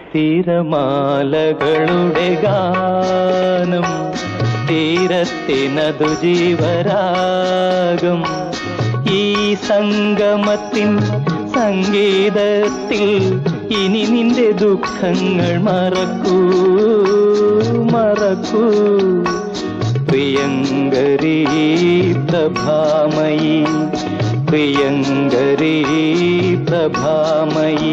തീരമാലകളുടെ ഗാനം തീരത്തിനതു ജീവരാഗം ഈ സംഗമത്തിൻ സംഗീതത്തിൽ ഇനി നിന്റെ ദുഃഖങ്ങൾ മറക്കൂ മറക്കൂ പ്രിയങ്കരീ പ്രഭാമയി പ്രിയങ്കരീ പ്രഭാമയി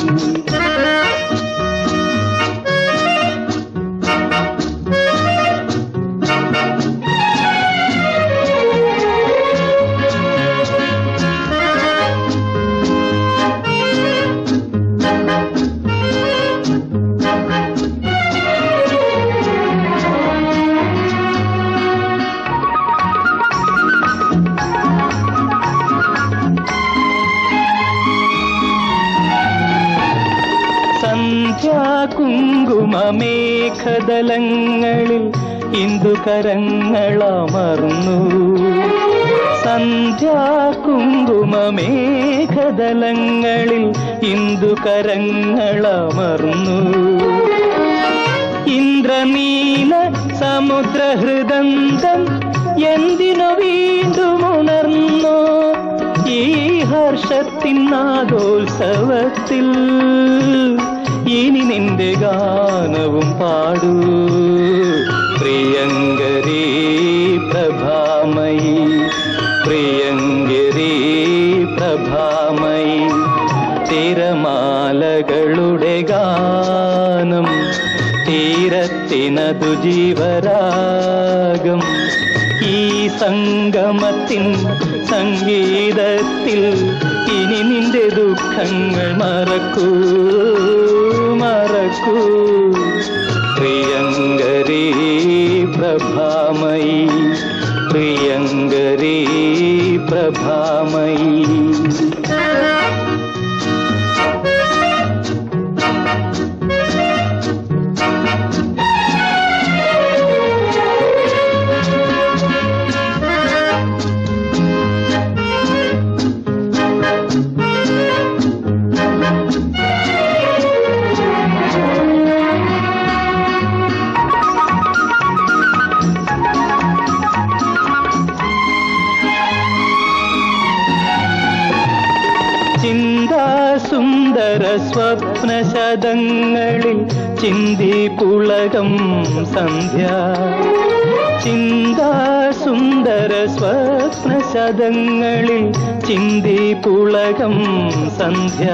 സന്ധ്യാകുങ്കുമേഘതലങ്ങളിൽ ഇന്ദുകരങ്ങളമർന്നു സന്ധ്യാകുങ്കുമേഘതലങ്ങളിൽ ഇന്ദുകരങ്ങളമർന്നു ഇന്ദ്രനീല സമുദ്രഹൃദന്തം എന്തിനു വീണ്ടും ഉണർന്നു ഈ ഹർഷത്തിൻ നാദോത്സവത്തിൽ ഇനി നിന്റെ ഗാനവും പാടൂ പ്രിയങ്കരീ പ്രഭാമയി പ്രിയങ്കരീ പ്രഭാമയി തിരമാലകളുടെ ഗാനം തീരത്തിനതു ജീവരാഗം ഈ സംഗമത്തിൻ സംഗീതത്തിൽ ഇനി നിന്റെ ദുഃഖങ്ങൾ മറക്കൂ മറക്കൂ പ്രിയങ്കരീ പ്രഭാമയി പ്രിയങ്കരീ പ്രഭാമയി ചിന്താസുന്ദര സ്വപ്നശതങ്ങളിൽ ചിന്തി പുളകം സന്ധ്യ ചിന്താസുന്ദര സ്വപ്നശതങ്ങളിൽ ചിന്തി പുളകം സന്ധ്യ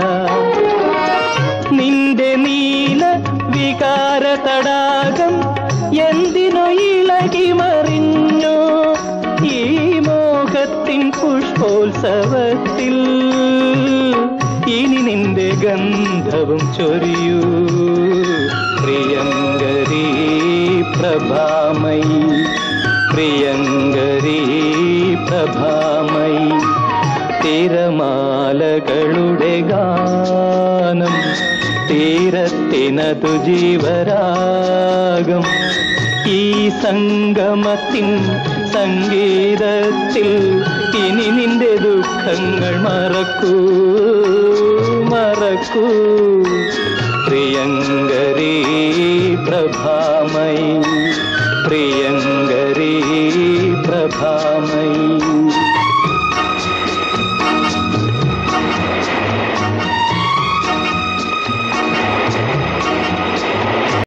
നിന്റെ നീല വികാര തടാകം എന്തിനു ഇളകി മറിഞ്ഞു ഈ മോഹത്തിൻ പുഷ്പോത്സവത്തിൽ ഇനി നിന്റെ ഗന്ധവും ചൊരിയൂ പ്രിയങ്കരീ പ്രഭാമയി പ്രിയങ്കരീ പ്രഭാമയി തിരമാലകളുടെ ഗാനം തീരത്തിനതു ജീവരാഗം ഈ സംഗമത്തിൻ സംഗീതത്തിൽ ഇനി നിന്റെ ദുഃഖങ്ങൾ മറക്കൂ മറക്കൂ പ്രിയങ്കരീ പ്രഭാമയി പ്രിയങ്കരീ പ്രഭാമയി